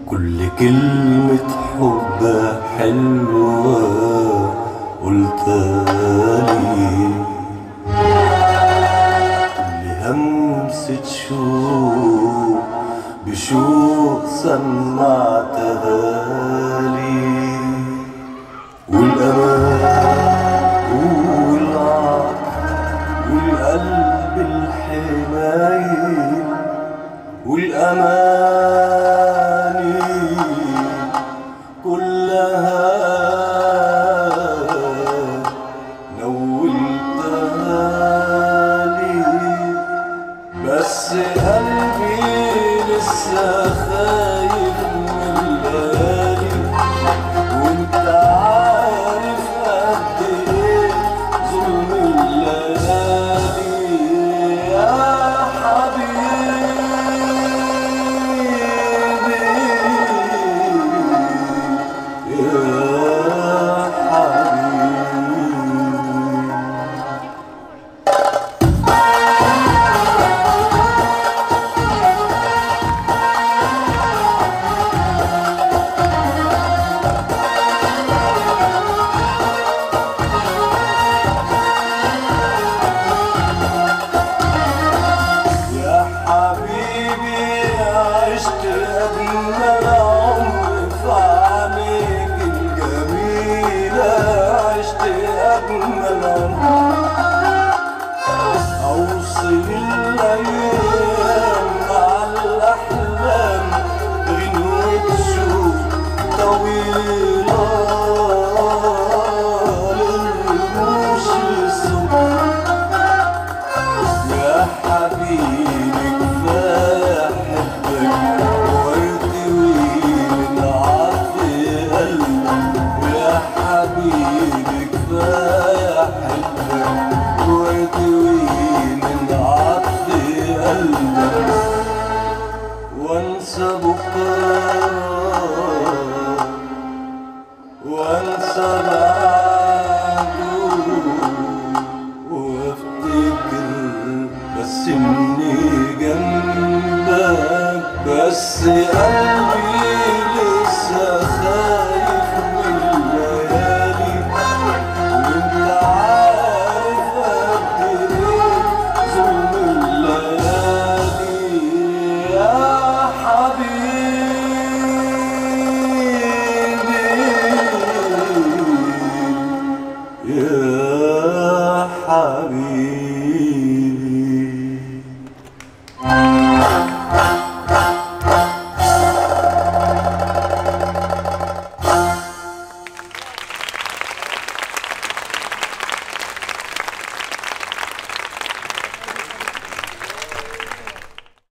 كل كلمة حب حلوة قلتها لي كل همسة شوق بشوق سمعتها لي والأمان والعطف والقلب الحنين والأماني كلها نولتها لي بس قلبي لسه خايف من الليالي وانت عارف قد ايه ظلم الليالي يا حبيبي يا حبيبي يا حبيبي عشت أجمل عمر في عينيك الجميلة عشت أجمل عمر أوصل الأيام مع الأحلام غنوة شوق طويلة للرموش الصبح يا حبيبي كفاية أحبك وارتوي من عطف قلبك يا حبيبي كفاية أحبك وارتوي من عطف قلبك وانسى بكرة وانسى بعده وافتكر بس اني جنبك بس قلبي